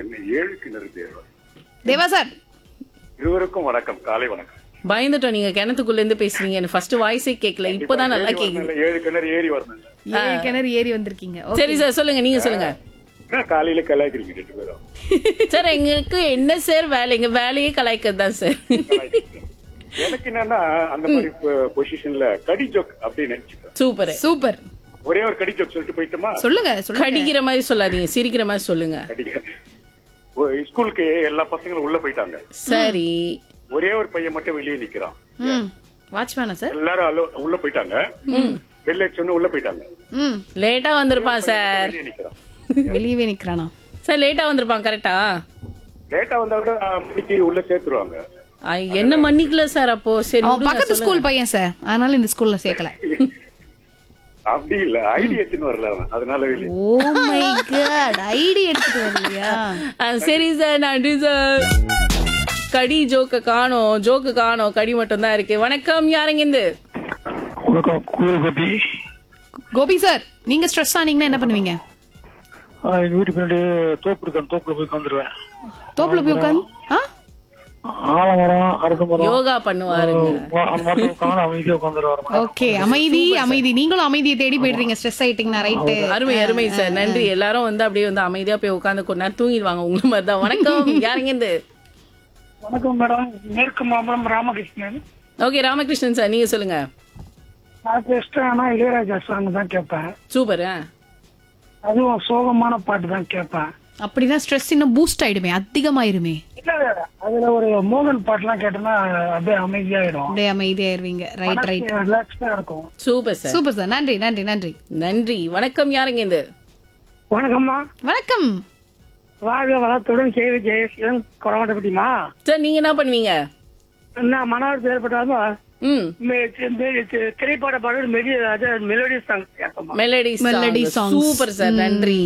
சென்னை ஏழு கிணறு தேவர் தேவா சார் இருவருக்கும் வணக்கம் காலை வணக்கம் பயந்துட்டோம் நீங்க கிணத்துக்குள்ள இருந்து பேசுறீங்க எனக்கு ஃபர்ஸ்ட் வாய்ஸே கேட்கல இப்பதான் நல்லா ஏறி கேக்குது வரணும்ல, ஏழு கிணறு ஏறி வரணும் ஏழு கிணறு ஏறி வந்திருக்கீங்க Okay. சரி சார் சொல்லுங்க நீங்க சொல்லுங்க என்ன காலையில கலாய்க்கிறீங்க ரெண்டு பேரும் சார் எங்களுக்கு என்ன சார் வேலை எங்க வேலையே கலாய்க்கிறது தான் சார் எனக்கு என்னன்னா அந்த மாதிரி பொசிஷன்ல கடி ஜோக் அப்படின்னு நினைச்சுக்கிறேன் சூப்பர் சூப்பர் ஒரே ஒரு கடி ஜோக் சொல்லிட்டு போயிட்டுமா சொல்லுங்க சொல்லுங்க கடிக்கிற மாதிரி சொல்லாதீங்க சிரிக்கிற மாதிரி சொல்லுங்க கடிக்க ஒ- ஸ்கூலுக்கு எல்லா பசங்களும் உள்ள போயிட்டாங்க சரி ஒரே ஒரு பையன் மட்டும் வெளியே நிக்கிறான் ம் வாட்ச்மேனா சார் எல்லாரும் allo- உள்ள போயிட்டாங்க வெளில சொன்ன உள்ள போயிட்டாங்க ம் லேட்டா வந்திருப்பான் சார் வெளியே நிக்கிறான் வெளியவே நிக்கிறானா சார் லேட்டா வந்திருப்பான் கரெக்டா லேட்டா வந்தா கூட மணிக்கு உள்ள சேர்த்துருவாங்க என்ன மன்னிக்கல சார் அப்போ சரி அவன் விடுங்க, பக்கத்து சொல்லுங்க. ஸ்கூல் பையன் சார் அதனால இந்த ஸ்கூல்ல சேர்க்கல அப்படி இல்ல ஐடி எடுத்துன்னு வரல அவன் அதனால வெளியே ஓ மை காட் ஐடி எடுத்துட்டு வரலையா ஆ, சரி சார் நன்றி சார் கடி ஜோக்க காணோம் ஜோக்கு காணோம் கடி மட்டும் தான் இருக்கு வணக்கம் யாருங்க இருந்து வணக்கம் கூறு கோபி கோபி சார் நீங்க ஸ்ட்ரெஸ் ஆனீங்கன்னா என்ன பண்ணுவீங்க ஆ, எங்க வீட்டு பின்னாடி தோப்பு இருக்கு அந்த தோப்புல போய் உட்காந்துருவேன் தோப்புல போய் உட்காந்து ஆ ஆலமரம் அரச மரம் யோகா பண்ணுவாருங்க வா- அந்த மரத்துல உட்காந்து அமைதியா உட்காந்துருவாரு ஓகே அமைதி அமைதி நீங்களும் அமைதியை தேடி போயிடுறீங்க ஸ்ட்ரெஸ் ஆயிட்டீங்கன்னா ரைட்டு அருமை அருமை சார் நன்றி எல்லாரும் வந்து அப்படியே வந்து அமைதியா போய் உட்காந்து கொஞ்ச நேரம் தூங்கிடுவாங்க உங்களை மாதிரி தான் வணக்கம் யாருங்க இருந்து வணக்கம் மேடம் மேற்கு மாம்பலம் ராமகிருஷ்ணன் ஓகே ராமகிருஷ்ணன் சார் நீங்க சொல்லுங்க நான் பெஸ்ட் ஆனா இளையராஜா சாங் தான் கேட்பேன் சூப்பர் அதுவும் சோகமான பாட்டு தான் கேட்பேன் அப்படிதான் ஸ்ட்ரெஸ் இன்னும் பூஸ்ட் ஆயிடுமே அதிகமாயிருமே இல்ல அதுல ஒரு மோகன் பாட்டுலாம் கேட்டோம்னா அப்படியே அமைதியாயிடும் அப்படியே அமைதியாயிருவீங்க ரைட் ரைட் ரிலாக்ஸ்டா இருக்கும் சூப்பர் சார் சூப்பர் சார் நன்றி நன்றி நன்றி நன்றி வணக்கம் யாருங்க இருந்து வணக்கம்மா வணக்கம் வாழ்க வளத்துடன் கேவி ஜெயசீலன் கொடமாட்டப்பட்டிமா சார் நீங்க என்ன பண்ணுவீங்க நான் மனவர் செயல்பட்டாலும் ம் திரைப்பட பாடல் மெடி மெலோடி சாங் கேட்போம் melody Melody songs. Super sir நன்றி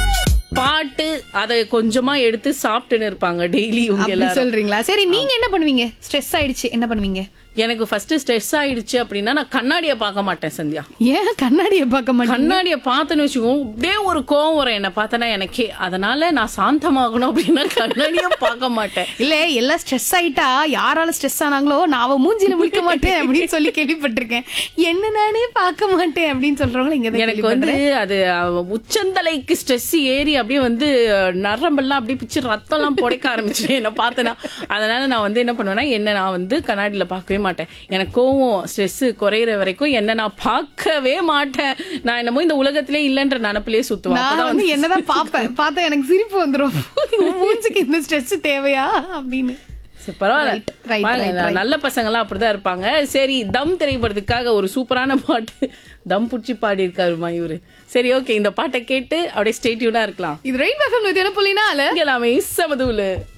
பாட்டு அதை கொஞ்சமா எடுத்து சாப்பிட்டுன்னு இருப்பாங்க டெய்லி இவங்க அப்படி எல்லாரும் சொல்றீங்களா சரி நீங்க என்ன பண்ணுவீங்க ஸ்ட்ரெஸ் ஆயிடுச்சு என்ன பண்ணுவீங்க எனக்கு ஃபர்ஸ்ட் ஸ்ட்ரெஸ் ஆயிடுச்சு அப்படின்னா நான் கண்ணாடியை பார்க்க மாட்டேன் சந்தியா ஏன் கண்ணாடியை பார்க்க மாட்டேன் கண்ணாடியை பார்த்தேன்னு வச்சுக்கோங்க அப்படியே ஒரு கோவம் வரும் என்ன பார்த்தனா எனக்கே அதனால நான் சாந்தமாகணும் அப்படின்னா கண்ணாடியை பார்க்க மாட்டேன் இல்ல எல்லாம் ஸ்ட்ரெஸ் ஆயிட்டா யாரால ஸ்ட்ரெஸ் ஆனாங்களோ நான் அவ மூஞ்சில முழிக்க மாட்டேன் அப்படின்னு சொல்லி கேள்விப்பட்டிருக்கேன் என்ன நானே பார்க்க மாட்டேன் அப்படின்னு சொல்றவங்க இங்க தான் எனக்கு வந்து அது அஹ், உச்சந்தலைக்கு ஸ்ட்ரெஸ் ஏறி அப்படியே வந்து அஹ், நரம்பெல்லாம் அப்படியே பிச்சு ரத்தம்லாம் புடைக்க ஆரம்பிச்சு என்ன பார்த்தேன்னா அதனால நான் வந்து என்ன பண்ணுவேன்னா என்ன நான் வந்து கண்ணாடியில பார்க்கவே மாட்டேன் எனக்கு கோவம் ஸ்ட்ரெஸ் குறையிற வரைக்கும் என்ன நான் பார்க்கவே மாட்டேன் நான் என்னமோ இந்த உலகத்திலே இல்லைன்ற நினப்பிலே சுத்துவேன் நான் அப்பதான் வந்து என்னதான் பாப்பேன் பார்த்தா எனக்கு சிரிப்பு வந்துரும் உன் மூஞ்சிக்கு இந்த ஸ்ட்ரெஸ் தேவையா அப்படின்னு சரி, பரவாயில்ல Right, right, பாருங்க, right, right. நல்ல பசங்களாம் அப்படிதான் இருப்பாங்க சரி தம் திரைப்படத்துக்காக ஒரு சூப்பரான பாட்டு தம் புடிச்சு பாடி இருக்காரு மயூர் சரி ஓகே இந்த பாட்டை கேட்டு அப்படியே ஸ்டேட்யூனா இருக்கலாம் இது ரெயின் எஃப்எம் வித் என்ன புள்ளினா இங்க எல்லாமே சமதூலு